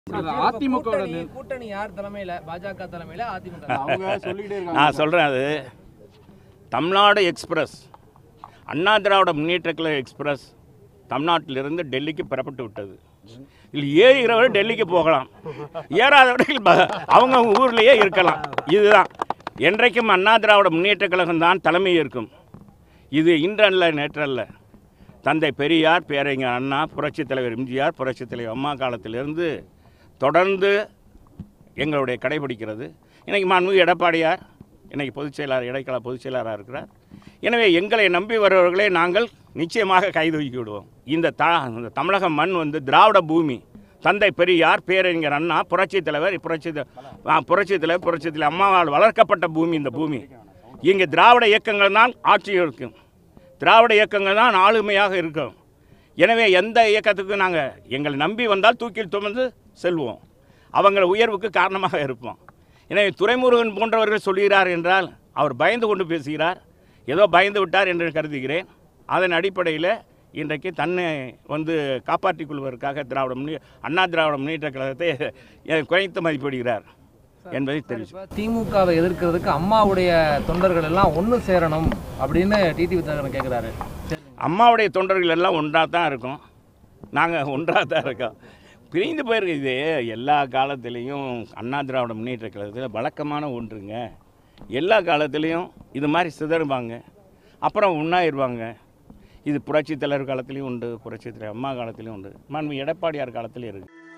அதிமுக கூட்டணி கூட்டணி யார் தலைமையில பாஜக தலைமையில அதிமுக அவங்க சொல்லிக்கிட்டே இருக்காங்க நான் சொல்கிறேன் அது தமிழ்நாடு எக்ஸ்பிரஸ் அண்ணா திராவிட முன்னேற்ற கழக எக்ஸ்பிரஸ் தமிழ்நாட்டிலிருந்து டெல்லிக்கு புறப்பட்டு விட்டது இதில் ஏறுகிறவர்கள் டெல்லிக்கு போகலாம் ஏறாதவர்கள் ப- அவங்க ஊர்லேயே இருக்கலாம் இதுதான் என்றைக்கும் அண்ணா திராவிட முன்னேற்ற கழகம் தான் தலைமை இருக்கும் இது இன்றல்ல நேற்றல்ல தந்தை பெரியார் பேரறிஞர் அண்ணா புரட்சித் தலைவர் எம்ஜிஆர் புரட்சித் தலைவர் அம்மா காலத்திலிருந்து தொடர்ந்து எங்களுடைய கடைபிடிக்கிறது இன்னைக்கு மாண்புமிகு எடப்பாடியார் இன்னைக்கு பொதுச் செயலாளர் இடைக்கால பொதுச் செயலாளராக இருக்கிறார் எனவே எங்களை நம்பி வருபவர்களை நாங்கள் நிச்சயமாக கைதூக்கி விடுவோம் இந்த த இந்த தமிழக மண் வந்து திராவிட பூமி தந்தை பெரியார் பேரறிஞர் அண்ணா புரட்சித் தலைவர் புரட்சி புரட்சித் தலைவர் புரட்சித் தலைவர் அம்மாவால் வளர்க்கப்பட்ட பூமி இந்த பூமி இங்கே திராவிட இயக்கங்கள் தான் ஆட்சி இருக்கும் திராவிட இயக்கங்கள் தான் ஆளுமையாக இருக்கும் எனவே எந்த இயக்கத்துக்கும் நாங்கள் எங்களை நம்பி வந்தால் தூக்கில் சுமந்து செல்வோம் அவங்கள உயர்வுக்கு காரணமாக இருப்போம் எனவே துரைமுருகன் போன்றவர்கள் சொல்கிறார் என்றால் அவர் பயந்து கொண்டு பேசுகிறார் ஏதோ பயந்து விட்டார் என்று கருதுகிறேன் அதன் அடிப்படையில் இன்றைக்கு தன்னை வந்து காப்பாற்றிக் கொள்வதற்காக திராவிட முன்னே அண்ணா திராவிட முன்னேற்ற கழகத்தை அஹ், குறைத்து மதிப்பிடுகிறார் என்பதை தெரிவிச்சு இப்ப திமுகவை எதிர்க்கிறதுக்கு அம்மாவுடைய தொண்டர்கள் எல்லாம் ஒன்று சேரணும் அப்படின்னு டிடி வித்தகரன் கேட்குறாரு அம்மாவுடைய தொண்டர்கள் எல்லாம் ஒன்றாக தான் இருக்கோம் நாங்கள் ஒன்றாக தான் இருக்கோம் பிரிந்து போயிருக்கு இது எல்லா காலத்துலேயும் அண்ணா திராவிட முன்னேற்ற கழகத்தில் வழக்கமான ஒன்றுங்க எல்லா காலத்துலேயும் இது மாதிரி சிதறுவாங்க அப்புறம் ஒன்றாயிருவாங்க இது புரட்சித் தலைவர் காலத்துலேயும் உண்டு புரட்சித் தலைவர் அம்மா காலத்துலேயும் உண்டு மாண்பு எடப்பாடியார் காலத்துலேயும் இருக்குது